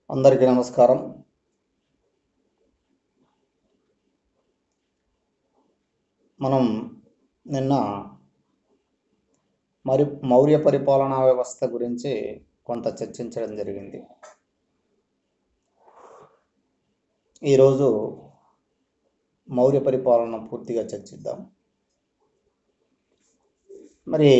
అందరికీ నమస్కారం మనం నిన్న మరి మౌర్య పరిపాలనా వ్యవస్థ గురించి కొంత చర్చించడం జరిగింది ఈరోజు మౌర్య పరిపాలన పూర్తిగా చర్చిద్దాం మరి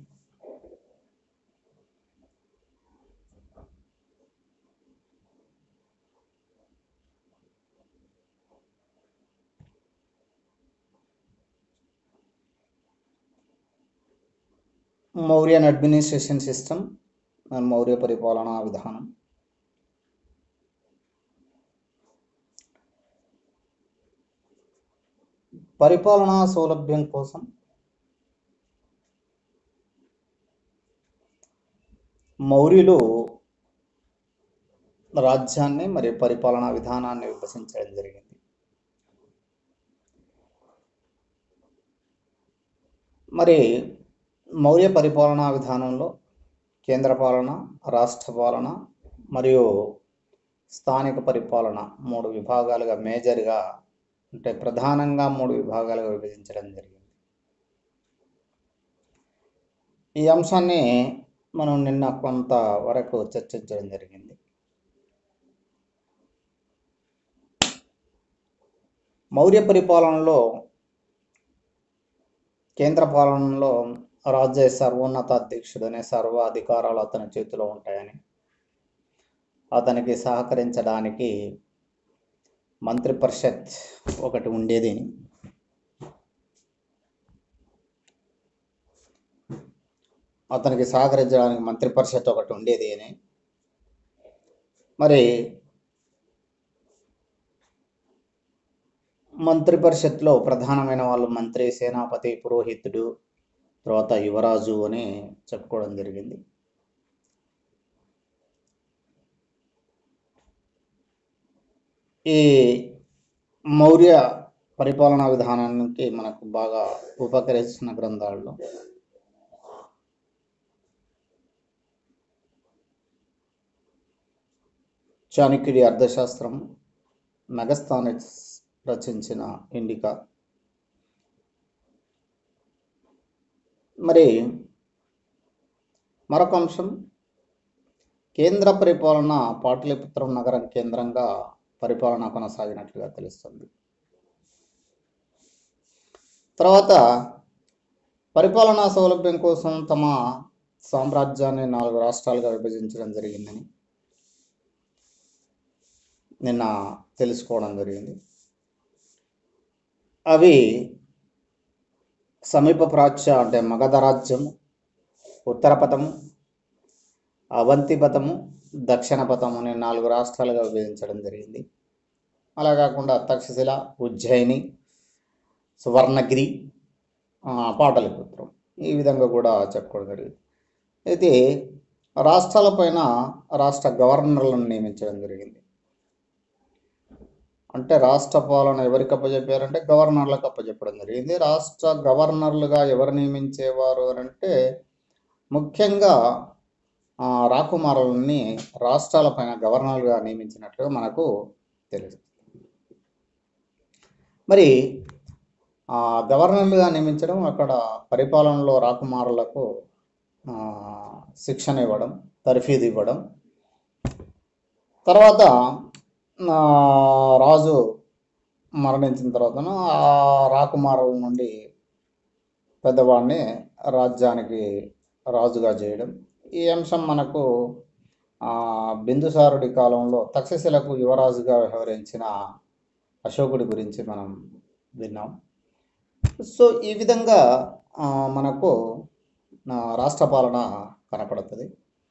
మౌర్యన్ అడ్మినిస్ట్రేషన్ సిస్టమ్ మౌర్య పరిపాలనా విధానం పరిపాలనా సౌలభ్యం కోసం మౌర్యులు రాజ్యాన్ని మరియు పరిపాలనా విధానాన్ని విభజించడం జరిగింది మరి మౌర్య పరిపాలనా విధానంలో కేంద్ర పాలన రాష్ట్ర పాలన మరియు స్థానిక పరిపాలన మూడు విభాగాలుగా మేజర్గా అంటే ప్రధానంగా మూడు విభాగాలుగా విభజించడం జరిగింది ఈ అంశాన్ని మనం నిన్న కొంత వరకు చర్చించడం జరిగింది మౌర్య పరిపాలనలో కేంద్ర పాలనలో రాజ్య సర్వోన్నత అధ్యక్షుడనే సర్వ అధికారాలు అతని చేతిలో ఉంటాయని అతనికి సహకరించడానికి మంత్రి పరిషత్ ఒకటి ఉండేది అతనికి సహకరించడానికి మంత్రి పరిషత్ ఒకటి ఉండేది అని మరి మంత్రి పరిషత్లో ప్రధానమైన వాళ్ళు మంత్రి సేనాపతి పురోహితుడు తర్వాత యువరాజు అని చెప్పుకోవడం జరిగింది ఈ మౌర్య పరిపాలనా విధానానికి మనకు బాగా ఉపకరించిన గ్రంథాల్లో చాణక్యుడి అర్థశాస్త్రం మెగస్థానిక్స్ రచించిన ఇండికా మరి మరొక అంశం కేంద్ర పరిపాలన పాటలీపుత్రం నగరం కేంద్రంగా పరిపాలన కొనసాగినట్లుగా తెలుస్తుంది తర్వాత పరిపాలనా సౌలభ్యం కోసం తమ సామ్రాజ్యాన్ని నాలుగు రాష్ట్రాలుగా విభజించడం జరిగిందని నిన్న తెలుసుకోవడం జరిగింది అవి సమీప ప్రాచ్య అంటే మగధ రాజ్యము ఉత్తర పథము అవంతి పథము దక్షిణ పథము అనే నాలుగు రాష్ట్రాలుగా విభజించడం జరిగింది అలా కాకుండా తక్షశిల ఉజ్జయిని సువర్ణగిరి పాటలిపుత్రం ఈ విధంగా కూడా చెప్పుకోవడం జరిగింది అయితే రాష్ట్రాలపైన రాష్ట్ర గవర్నర్లను నియమించడం జరిగింది అంటే రాష్ట్ర పాలన ఎవరికి అప్పచెప్పారంటే గవర్నర్లకు అప్పచెప్పడం జరిగింది రాష్ట్ర గవర్నర్లుగా ఎవరు నియమించేవారు అని అంటే ముఖ్యంగా రాకుమారులని రాష్ట్రాలపైన గవర్నర్గా నియమించినట్లుగా మనకు తెలుసు మరి గవర్నర్లుగా నియమించడం అక్కడ పరిపాలనలో రాకుమారులకు శిక్షణ ఇవ్వడం తర్ఫీదు ఇవ్వడం తర్వాత రాజు మరణించిన తర్వాత ఆ రాకుమారుల నుండి పెద్దవాడిని రాజ్యానికి రాజుగా చేయడం ఈ అంశం మనకు బిందుసారుడి కాలంలో తక్షశిలకు యువరాజుగా వ్యవహరించిన అశోకుడి గురించి మనం విన్నాం సో ఈ విధంగా మనకు రాష్ట్ర పాలన కనపడుతుంది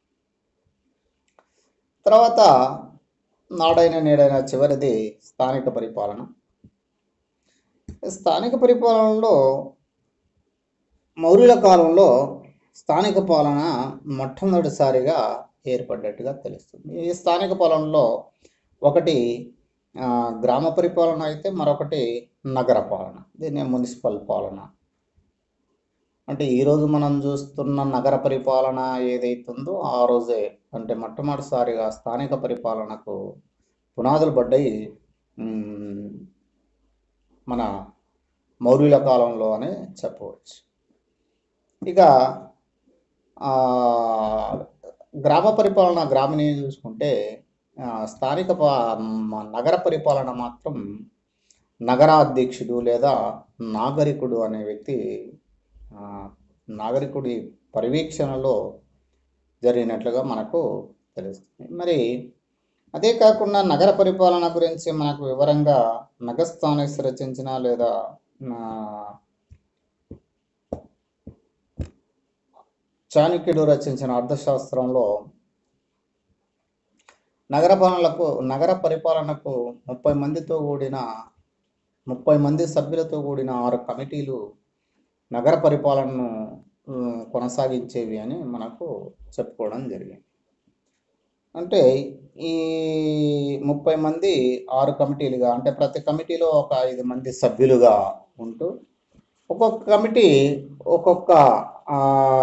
తర్వాత నాడైన నేడైన చివరిది స్థానిక పరిపాలన స్థానిక పరిపాలనలో మౌర్యుల కాలంలో స్థానిక పాలన మొట్టమొదటిసారిగా ఏర్పడ్డట్టుగా తెలుస్తుంది ఈ స్థానిక పాలనలో ఒకటి గ్రామ పరిపాలన అయితే మరొకటి నగర పాలన దీన్ని మున్సిపల్ పాలన అంటే ఈరోజు మనం చూస్తున్న నగర పరిపాలన ఏదైతుందో ఆ రోజే అంటే మొట్టమొదటిసారిగా స్థానిక పరిపాలనకు పునాదులు పడ్డాయి మ్, మన మౌర్యుల కాలంలో అని చెప్పవచ్చు ఇక ఆ, గ్రామ పరిపాలన గ్రామీణ చూసుకుంటే ఆ, స్థానిక ప- మ- నగర పరిపాలన మాత్రం నగరాధ్యక్షుడు లేదా నాగరికుడు అనే వ్యక్తి ఆ, నాగరికుడి పర్యవేక్షణలో జరిగినట్లుగా మనకు తెలుస్తుంది మరి అదే కాకుండా నగర పరిపాలన గురించి మనకు వివరంగా నగస్థానేస్ రచించిన లేదా ఆ, చాణక్యుడు రచించిన అర్థశాస్త్రంలో నగర పాలనలకు నగర పరిపాలనకు ముప్పై మందితో కూడిన ముప్పై మంది సభ్యులతో కూడిన ఆరు కమిటీలు నగర పరిపాలనను ఉమ్, కొనసాగించేవి అని మనకు చెప్పుకోవడం జరిగింది అంటే ఈ ముప్పై మంది ఆరు కమిటీలుగా అంటే ప్రతి కమిటీలో ఒక ఐదు మంది సభ్యులుగా ఉంటూ ఒక్కొక్క కమిటీ ఒక్కొక్క ఆ,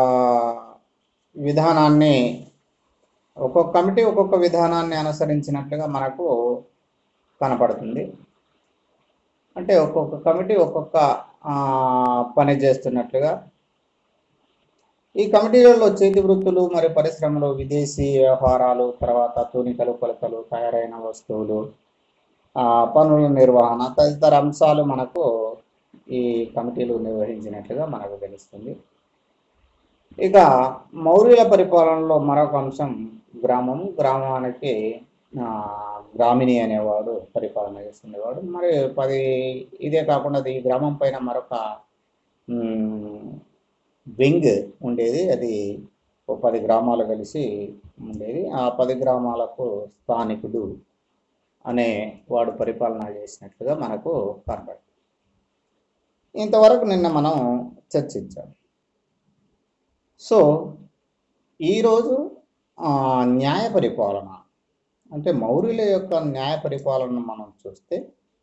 విధానాన్ని ఒక్కొక్క కమిటీ ఒక్కొక్క విధానాన్ని అనుసరించినట్లుగా మనకు కనపడుతుంది అంటే ఒక్కొక్క కమిటీ ఒక్కొక్క ఆ, పని చేస్తున్నట్లుగా ఈ కమిటీలలో చేతి వృత్తులు మరియు పరిశ్రమలు విదేశీ వ్యవహారాలు తర్వాత తూనికలు కొలతలు తయారైన వస్తువులు ఆ, పనుల నిర్వహణ తదితర అంశాలు మనకు ఈ కమిటీలు నిర్వహించినట్లుగా మనకు తెలుస్తుంది ఇక మౌర్యుల పరిపాలనలో మరొక అంశం గ్రామం గ్రామానికి ఆ, గ్రామిణి అనేవాడు పరిపాలన చేస్తుండేవాడు మరి పది ఇదే కాకుండా ఈ గ్రామం పైన మరొక మ్, వింగ్ ఉండేది అది ఓ పది గ్రామాలు కలిసి ఉండేది ఆ పది గ్రామాలకు స్థానికుడు అనే వాడు పరిపాలన చేసినట్లుగా మనకు కనబడుతుంది ఇంతవరకు నిన్న మనం చర్చించాం సో ఈరోజు ఆ, న్యాయ పరిపాలన అంటే మౌర్యుల యొక్క న్యాయ పరిపాలన మనం చూస్తే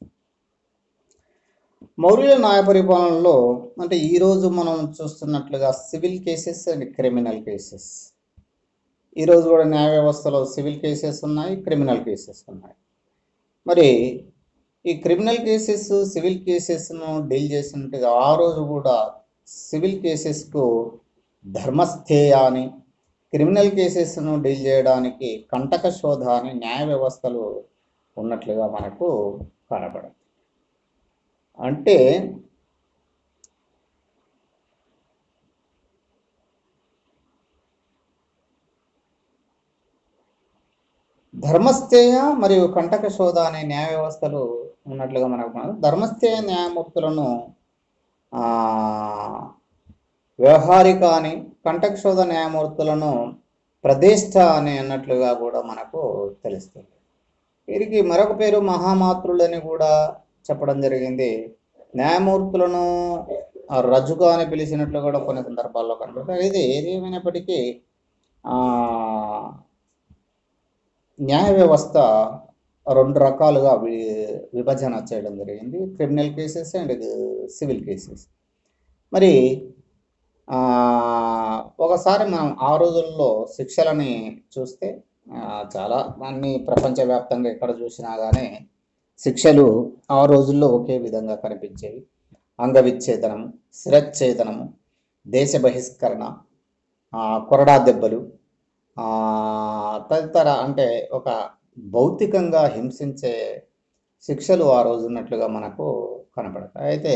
మౌర్యుల న్యాయ పరిపాలనలో అంటే ఈరోజు మనం చూస్తున్నట్లుగా civil cases and criminal cases ఈరోజు కూడా న్యాయ వ్యవస్థలో సివిల్ కేసెస్ ఉన్నాయి క్రిమినల్ కేసెస్ ఉన్నాయి మరి ఈ క్రిమినల్ కేసెస్ సివిల్ కేసెస్ను డీల్ చేసినట్టుగా ఆ రోజు కూడా సివిల్ కేసెస్కు ధర్మస్థేయ అని క్రిమినల్ కేసెస్ను డీల్ చేయడానికి కంటక శోధ అని న్యాయ వ్యవస్థలు ఉన్నట్లుగా మనకు కనబడదు అంటే ధర్మస్థేయ మరియు కంటక శోధ అనే న్యాయ వ్యవస్థలు ఉన్నట్లుగా మనకు కనబడదు. ధర్మస్థేయ న్యాయమూర్తులను ఆ, వ్యవహారిక అని కంటక శోధ న్యాయమూర్తులను ప్రదేష్ట అని అన్నట్లుగా కూడా మనకు తెలుస్తుంది వీరికి మరొక పేరు మహామాతృలని కూడా చెప్పడం జరిగింది న్యాయమూర్తులను ఆ, రజుగా అని పిలిచినట్లు కూడా కొన్ని సందర్భాల్లో కనబడుతుంది ఇది ఏది ఏమైనప్పటికీ ఆ, న్యాయ వ్యవస్థ రెండు రకాలుగా వి విభజన చేయడం జరిగింది criminal cases and civil cases మరి ఆ, ఒకసారి మనం ఆ రోజుల్లో శిక్షలని చూస్తే ఆ, చాలా అన్ని ప్రపంచవ్యాప్తంగా ఎక్కడ చూసినా కానీ శిక్షలు ఆ రోజుల్లో ఒకే విధంగా కనిపించేవి అంగవిచ్ఛేదనము శిరచ్ఛేదనము దేశ బహిష్కరణ ఆ, కొరడా దెబ్బలు ఆ, తదితర అంటే ఒక భౌతికంగా హింసించే శిక్షలు ఆ రోజు ఉన్నట్లుగా మనకు కనపడతాయి అయితే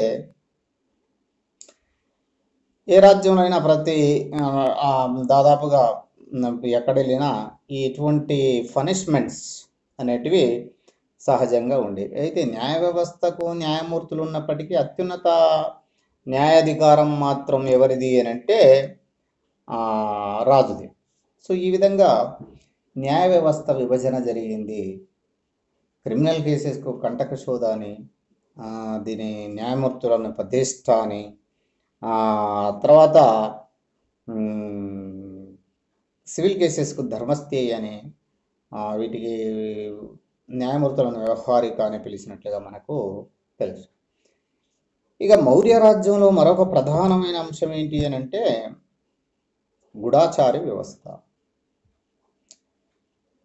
ఏ రాజ్యంలో అయినా ప్రతి ఆ, ఆ, దాదాపుగా ఎక్కడ వెళ్ళినా ఈ ఇటువంటి పనిష్మెంట్స్ అనేటివి సహజంగా ఉండేవి అయితే న్యాయ వ్యవస్థకు న్యాయమూర్తులు ఉన్నప్పటికీ అత్యున్నత న్యాయాధికారం మాత్రం ఎవరిది అని అంటే ఆ, రాజుది సో ఈ విధంగా న్యాయ వ్యవస్థ విభజన జరిగింది క్రిమినల్ కేసెస్కు కంటక శోధ అని ఆ, దీని న్యాయమూర్తులను ప్రతిష్ట అని ఆ, తర్వాత మ్, సివిల్ కేసెస్కు ధర్మస్థేయ అని ఆ, వీటికి న్యాయమూర్తులను వ్యవహారిక అని పిలిచినట్లుగా మనకు తెలుసు ఇక మౌర్య రాజ్యంలో మరొక ప్రధానమైన అంశం ఏంటి అని అంటే గూఢాచారి వ్యవస్థ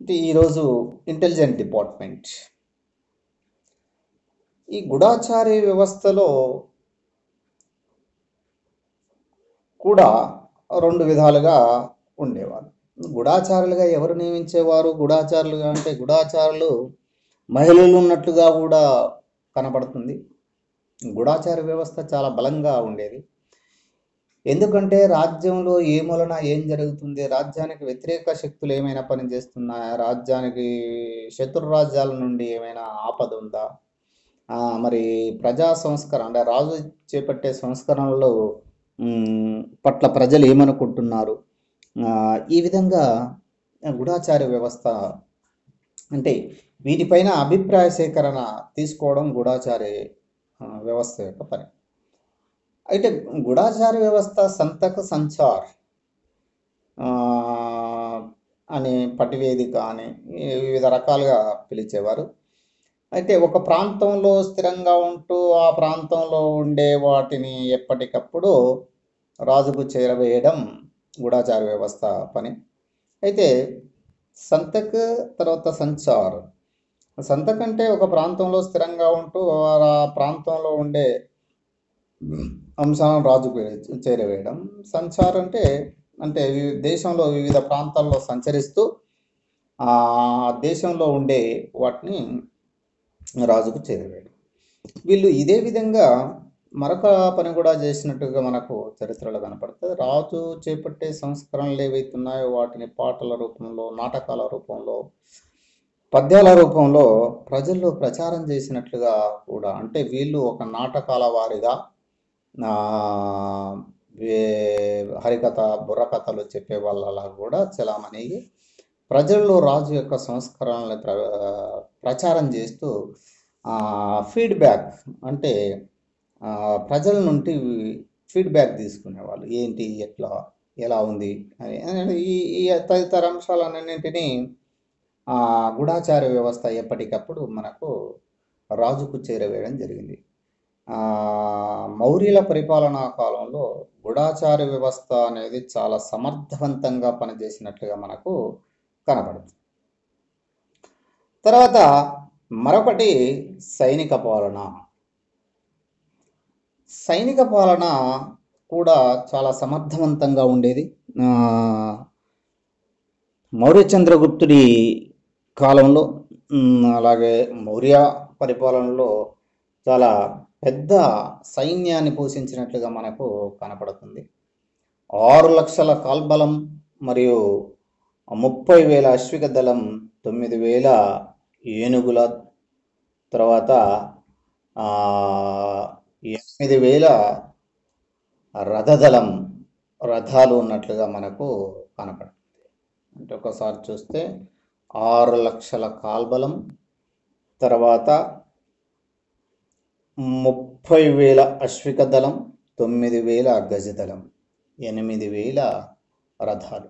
అంటే ఈరోజు ఇంటెలిజెంట్ డిపార్ట్మెంట్ ఈ గూఢాచారి వ్యవస్థలో కూడా రెండు విధాలుగా ఉండేవారు గూఢాచారులుగా ఎవరు నియమించేవారు గూఢాచారులుగా అంటే గూఢాచారులు మహిళలు ఉన్నట్లుగా కూడా కనపడుతుంది గూఢాచార వ్యవస్థ చాలా బలంగా ఉండేది ఎందుకంటే రాజ్యంలో ఏ మూలన ఏం జరుగుతుంది రాజ్యానికి వ్యతిరేక శక్తులు ఏమైనా పనిచేస్తున్నాయా రాజ్యానికి శత్రు రాజ్యాల నుండి ఏమైనా ఆపద ఉందా ఆ, మరి ప్రజా సంస్కరణ అంటే రాజు చేపట్టే సంస్కరణలు మ్, పట్ల ప్రజలు ఏమనుకుంటున్నారు ఆ, ఈ విధంగా గూఢాచార వ్యవస్థ అంటే వీటిపైన అభిప్రాయ సేకరణ తీసుకోవడం గూఢాచారి ఆ, వ్యవస్థ యొక్క పని అయితే గూఢాచార వ్యవస్థ సంతక సంచార్ ఆ, అనే పటివేదిక అని ఈ వివిధ రకాలుగా పిలిచేవారు అయితే ఒక ప్రాంతంలో స్థిరంగా ఉంటూ ఆ ప్రాంతంలో ఉండే వాటిని ఎప్పటికప్పుడు రాజుకు చేరవేయడం గూఢాచార వ్యవస్థ పని అయితే సంతక్ తర్వాత సంచార్ సంతక్ అంటే ఒక ప్రాంతంలో స్థిరంగా ఉంటూ ఆ ప్రాంతంలో ఉండే అంశాలను రాజుకు చేరవేయడం సంచార్ అంటే అంటే వి- దేశంలో వివిధ ప్రాంతాల్లో సంచరిస్తూ ఆ దేశంలో ఉండే వాటిని రాజుకు చేరవేయడం వీళ్ళు ఇదే విధంగా మరొక పని కూడా చేసినట్టుగా మనకు చరిత్రలో కనపడుతుంది రాజు చేపట్టే సంస్కరణలు ఏవైతే ఉన్నాయో వాటిని పాటల రూపంలో నాటకాల రూపంలో పద్యాల రూపంలో ప్రజల్లో ప్రచారం చేసినట్లుగా కూడా అంటే వీళ్ళు ఒక నాటకాల వారిగా ఆ, వే- హరికథ బుర్రకథలు చెప్పే వాళ్ళలా కూడా చలామణి ప్రజల్లో రాజు యొక్క సంస్కరణలు ప్ర ప్రచారం చేస్తూ ఫీడ్బ్యాక్ అంటే ఆ, ప్రజల నుండి ఫీడ్బ్యాక్ తీసుకునేవాళ్ళు ఏంటి ఎట్లా ఎలా ఉంది అని అని ఈ ఈ తదితర అంశాలన్నింటినీ ఆ, గూఢాచార వ్యవస్థ ఎప్పటికప్పుడు మనకు రాజుకు చేరవేయడం జరిగింది ఆ, మౌర్యుల పరిపాలనా కాలంలో గూఢాచార వ్యవస్థ అనేది చాలా సమర్థవంతంగా పనిచేసినట్లుగా మనకు కనబడుతుంది తర్వాత మరొకటి సైనిక పాలన సైనిక పాలన కూడా చాలా సమర్థవంతంగా ఉండేది ఆ, మౌర్య చంద్రగుప్తుడి కాలంలో ఉమ్, అలాగే మౌర్య పరిపాలనలో చాలా పెద్ద సైన్యాన్ని పోషించినట్లుగా మనకు కనపడుతుంది ఆరు లక్షల కాల్బలం మరియు ముప్పై వేల అశ్విక దళం తొమ్మిది వేల ఏనుగుల తర్వాత ఆ, ఎనిమిది వేల రథదళం రథాలు ఉన్నట్లుగా మనకు కనపడుతుంది అంటే ఒకసారి చూస్తే ఆరు లక్షల కాల్బలం తర్వాత ముప్పై వేల అశ్విక దళం తొమ్మిది వేల గజదళం ఎనిమిది వేల రథాలు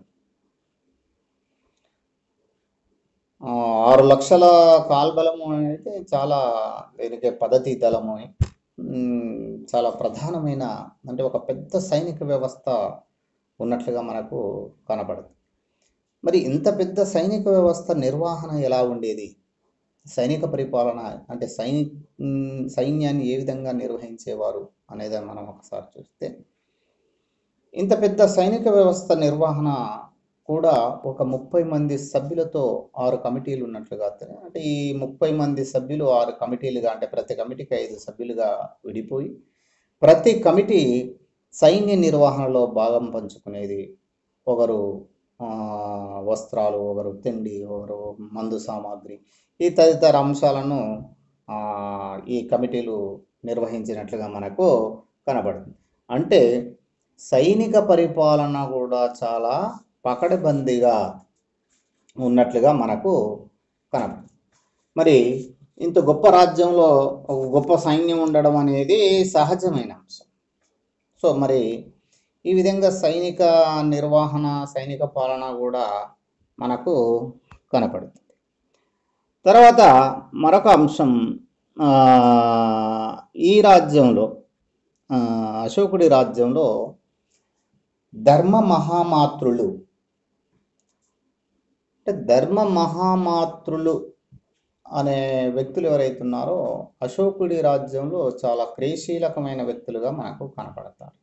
ఆ, ఆరు లక్షల కాల్బలము అయితే చాలా దీనికి పద్ధతి దళము ఉమ్, చాలా ప్రధానమైన అంటే ఒక పెద్ద సైనిక వ్యవస్థ ఉన్నట్లుగా మనకు కనపడుతుంది మరి ఇంత పెద్ద సైనిక వ్యవస్థ నిర్వహణ ఎలా ఉండేది సైనిక పరిపాలన అంటే సైని ఉమ్, సైన్యాన్ని ఏ విధంగా నిర్వహించేవారు అనేది మనం ఒకసారి చూస్తే ఇంత పెద్ద సైనిక వ్యవస్థ నిర్వహణ కూడా ఒక ముప్పై మంది సభ్యులతో ఆరు కమిటీలు ఉన్నట్లుగా తె- అంటే ఈ ముప్పై మంది సభ్యులు ఆరు కమిటీలుగా అంటే ప్రతి కమిటీకి ఐదు సభ్యులుగా విడిపోయి ప్రతి కమిటీ సైన్య నిర్వహణలో భాగం పంచుకునేది ఒకరు ఆ, వస్త్రాలు ఒకరు తిండి ఒకరు మందు సామాగ్రి ఈ తదితర అంశాలను ఆ, ఈ కమిటీలు నిర్వహించినట్లుగా మనకు కనబడుతుంది అంటే సైనిక పరిపాలన కూడా చాలా పకడ్బందీగా ఉన్నట్లుగా మనకు కనబడుతుంది మరి ఇంత గొప్ప రాజ్యంలో ఒక గొప్ప సైన్యం ఉండడం అనేది సహజమైన అంశం సో మరి ఈ విధంగా సైనిక నిర్వహణ సైనిక పాలన కూడా మనకు కనపడుతుంది తర్వాత మరొక అంశం ఆ, ఈ రాజ్యంలో ఆ, అశోకుడి రాజ్యంలో ధర్మ మహామాతృలు అంటే ధర్మ మహామాతృలు అనే వ్యక్తులు ఎవరైతే ఉన్నారో అశోకుడి రాజ్యంలో చాలా క్రియాశీలకమైన వ్యక్తులుగా మనకు కనపడతారు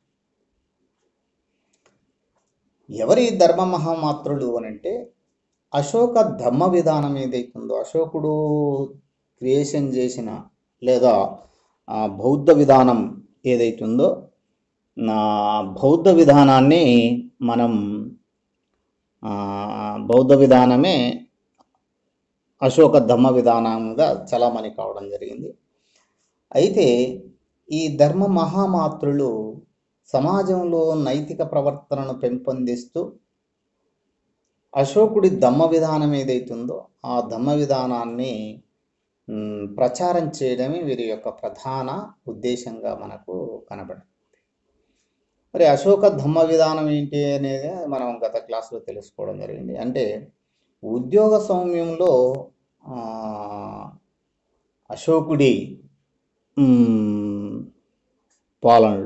ఎవరి ధర్మ మహామాతృలు అని అంటే అశోక ధమ్మ విధానం ఏదైతుందో అశోకుడు క్రియేషన్ చేసిన లేదా ఆ, బౌద్ధ విధానం ఏదైతుందో నా బౌద్ధ విధానాన్ని మనం ఆ, బౌద్ధ విధానమే అశోక ధమ్మ విధానంగా చలామణి కావడం జరిగింది అయితే ఈ ధర్మ మహామాతృలు సమాజంలో నైతిక ప్రవర్తనను పెంపొందిస్తూ అశోకుడి ధమ్మ విధానం ఏదైతుందో ఆ ధమ్మ విధానాన్ని మ్, ప్రచారం చేయడమే వీరి యొక్క ప్రధాన ఉద్దేశంగా మనకు కనబడుతుంది మరి అశోక ధమ్మ విధానం ఏంటి అనేది మనం గత క్లాసులో తెలుసుకోవడం జరిగింది అంటే ఉద్యోగ సౌమ్యంలో ఆ, అశోకుడి మ్, పాలనలో